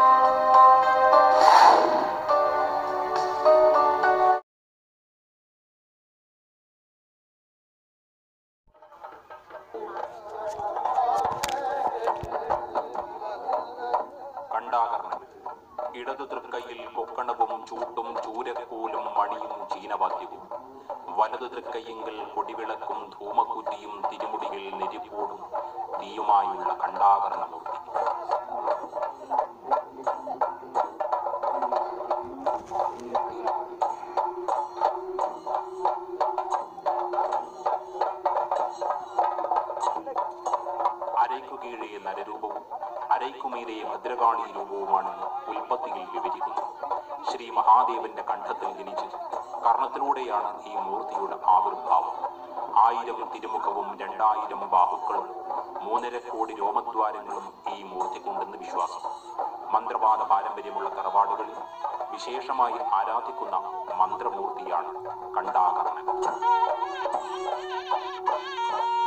കണ്ടാകർണം ഇടതു തൃക്കൈയിൽ കൊക്കണവും ചൂട്ടും ചൂരക്കോലും മണിയും ചീനവാദ്യവും വലതു തൃക്കൈയെങ്കിൽ കൊടിവിളക്കും ധൂമക്കുറ്റിയും തിരുമുടിയിൽ നെരിപ്പോടും തീയുമായുള്ള കണ്ടാകരണമൂർത്തി അരയ്ക്കു കീഴേ നരരൂപവും അരയ്ക്കുമീതെ ഭദ്രകാളി രൂപവുമാണ് ഉൽപ്പത്തിയിൽ വിവരിക്കുന്നത് ശ്രീ മഹാദേവന്റെ കണ്ഠത്തിൽ ജനിച്ച് കർണത്തിലൂടെയാണ് ഈ മൂർത്തിയുടെ ആവിർഭാവം ആയിരം തിരുമുഖവും രണ്ടായിരം ബാഹുക്കളും മൂന്നര കോടി രോമദ്വാരങ്ങളും ഈ മൂർത്തിക്കുണ്ടെന്ന് വിശ്വാസം മന്ത്രവാദ പാരമ്പര്യമുള്ള തറവാടുകളിൽ വിശേഷമായി ആരാധിക്കുന്ന മന്ത്രമൂർത്തിയാണ് കണ്ടാകർണൻ